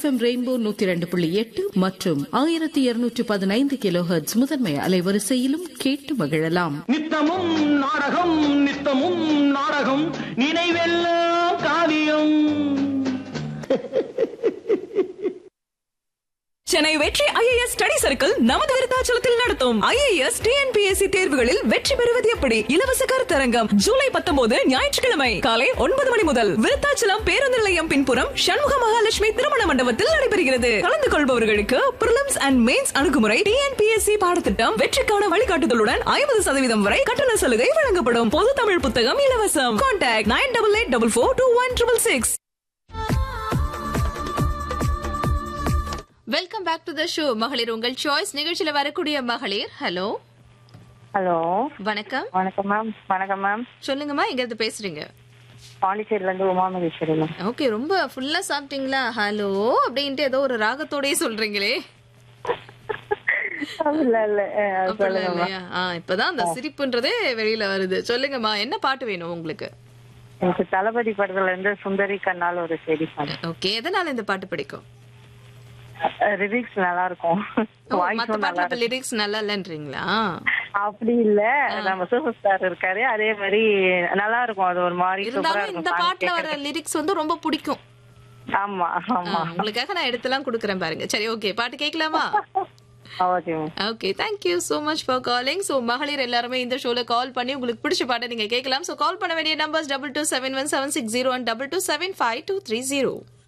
FM rainbow நூத்தி இரண்டு புள்ளி எட்டு மற்றும் ஆயிரத்தி இருநூற்றி பதினைந்து கிலோ முதன்மை அலைவரிசையிலும் கேட்டு மகிழலாம் நித்தமும் நாடகம் நித்தமும் நாடகம் நினைவெல்லாம் காவியம் சென்னை வெற்றி ஐஏஎஸ் ஸ்டடி சர்க்கிள் நமது விருத்தாச்சலத்தில் நடத்தும் ஐஏஎஸ் டிஎன்பிஎஸ்சி தேர்வுகளில் வெற்றி பெறுவது எப்படி இலவச கருத்தரங்கம் ஜூலை பத்தொன்பது ஞாயிற்றுக்கிழமை காலை ஒன்பது மணி முதல் விருத்தாச்சலம் பேருந்து நிலையம் பின்புறம் சண்முக மகாலட்சுமி திருமண மண்டபத்தில் நடைபெறுகிறது கலந்து கொள்பவர்களுக்கு பிரிலிம்ஸ் அண்ட் மெயின்ஸ் அணுகுமுறை டிஎன்பிஎஸ்சி பாடத்திட்டம் வெற்றிக்கான வழிகாட்டுதலுடன் ஐம்பது சதவீதம் வரை கட்டண சலுகை வழங்கப்படும் பொது தமிழ் புத்தகம் இலவசம் contact nine double eight double four two one triple six welcome back to the show மகளிர் உங்கள் சாய்ஸ் நிகழ்ச்சியில வரக்கூடிய மகளிர் ஹலோ ஹலோ வணக்கம் வணக்கம் மேம் வணக்கம் மேம் சொல்லுங்கம்மா எங்க இருந்து பேசுறீங்க பாண்டிச்சேரில இருந்து உமா மகேஸ்வரி மேம் ஓகே ரொம்ப ஃபுல்லா சாப்பிட்டீங்களா ஹலோ அப்படின்ட்டு ஏதோ ஒரு ராகத்தோடயே சொல்றீங்களே இல்ல இல்ல அஹ், அது அப்படிலாம் சொல்லுங்க மேம் இல்லையா ஆ இப்பதான் அந்த சிரிப்புன்றதே வெளியில வருது சொல்லுங்கம்மா என்ன பாட்டு வேணும் உங்களுக்கு எனக்கு தளபதி படத்துல இருந்து சுந்தரி கண்ணால் ஒரு செடி ஓகே எதனால இந்த பாட்டு பிடிக்கும் ரிவிக்ஸ் நல்லா இருக்கும் ஓ, மத்த வாய்ஸும் நல்லா பாட்டுல இருக்கும் லிரிக்ஸ் நல்லா இல்லன்றீங்களா அப்படி இல்ல நம்ம சூப்பர் ஸ்டார் இருக்காரு அதே மாதிரி நல்லா இருக்கும் அது ஒரு மாதிரி சூப்பரா இருந்தாலும் இருக்கும் இந்த song பாட்டுல வர கேட்கறதுக்கு. லிரிக்ஸ் வந்து ரொம்ப பிடிக்கும் ஆமா ஆ, ஆமா உங்களுக்காக நான் எடுத்துலாம் கொடுக்குறேன் பாருங்க சரி ஓகே பாட்டு கேட்கலாமா okay ma'am okay thank you so much for calling so மகளிர் எல்லாருமே இந்த ஷோல கால் பண்ணி உங்களுக்கு பிடிச்ச பாட்டை நீங்க கேட்கலாம் ஸோ கால் பண்ண வேண்டிய numbers double two seven one seven six zero one double two seven five two three zero